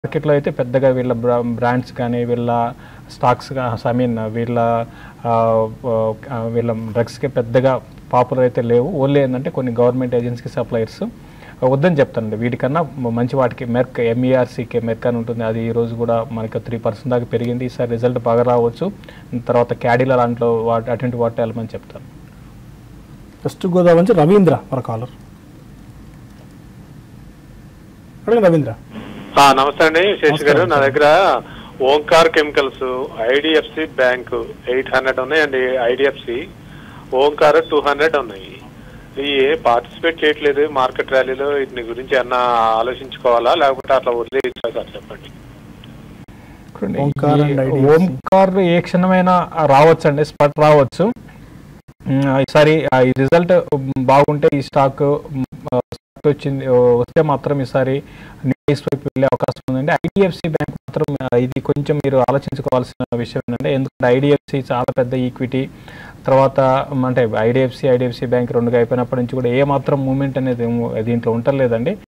మార్కెట్లో అయితే పెద్దగా వీళ్ళ బ్రా- బ్రాండ్స్ కానీ వీళ్ళ స్టాక్స్ ఐ మీన్ వీళ్ళ ఆ, ఆ, వీళ్ళ డ్రగ్స్కి పెద్దగా పాపులర్ అయితే లేవు ఓన్లీ ఏంటంటే కొన్ని గవర్నమెంట్ ఏజెన్సీకి సప్లయర్స్ వద్దని చెప్తానండి వీటికన్నా మ- మంచి వాటికి మెర్క్ ఎంఈఆర్సీకి మెర్క్ అని ఉంటుంది అది ఈ రోజు కూడా మనకి త్రీ పర్సెంట్ దాకా పెరిగింది ఈసారి రిజల్ట్ బాగా రావచ్చు తర్వాత క్యాడీల దాంట్లో వాటి అటువంటి వాటి వెళ్ళమని చెప్తాను వెస్ట్ గోదావరి నుంచి రవీంద్ర మన కాలర్ అడగండి రవీంద్ర ఆ, నమస్తే అండి శేష్ గారు నా దగ్గర Omkar chemicals IDFC bank eight hundred ఉన్నాయండి ఐడిఎఫ్సి ఓంకార్ టూ హండ్రెడ్ ఉన్నాయి ఇవి పార్టిసిపేట్ చేయట్లేదు మార్కెట్ ర్యాలీలో వీటిని గురించి అన్న ఆలోచించుకోవాలా లేకపోతే అట్లా వదిలేయచ్చా సార్ చెప్పండి చూడండి, ఓంకార్ ఈ and IDFC. ఓంకార్ ఏ క్షణమైనా రావచ్చు అండి స్పట్ రావచ్చు ఉమ్, ఈసారి ఆ, ఈ రిజల్ట్ బాగుంటే ఈ స్టాక్ ఉమ్, ఆ, స్టాక్ వచ్చింది ఓ, వస్తే మాత్రం ఈసారి న్యూస్ వైపు వెళ్ళే అవకాశం ఉందండి ఐడిఎఫ్సి బ్యాంక్ మాత్రం ఆ, ఇది కొంచెం మీరు ఆలోచించుకోవాల్సిన విషయం ఏంటంటే ఎందుకంటే ఐడిఎఫ్సి చాలా పెద్ద ఈక్విటీ తర్వాత ఉమ్, అంటే ఐడిఎఫ్సి ఐడిఎఫ్సి బ్యాంక్ రెండుగా అయిపోయినప్పటి నుంచి కూడా ఏ మాత్రం మూమెంట్ అనేది ఏమో దీంట్లో ఉండలేదండి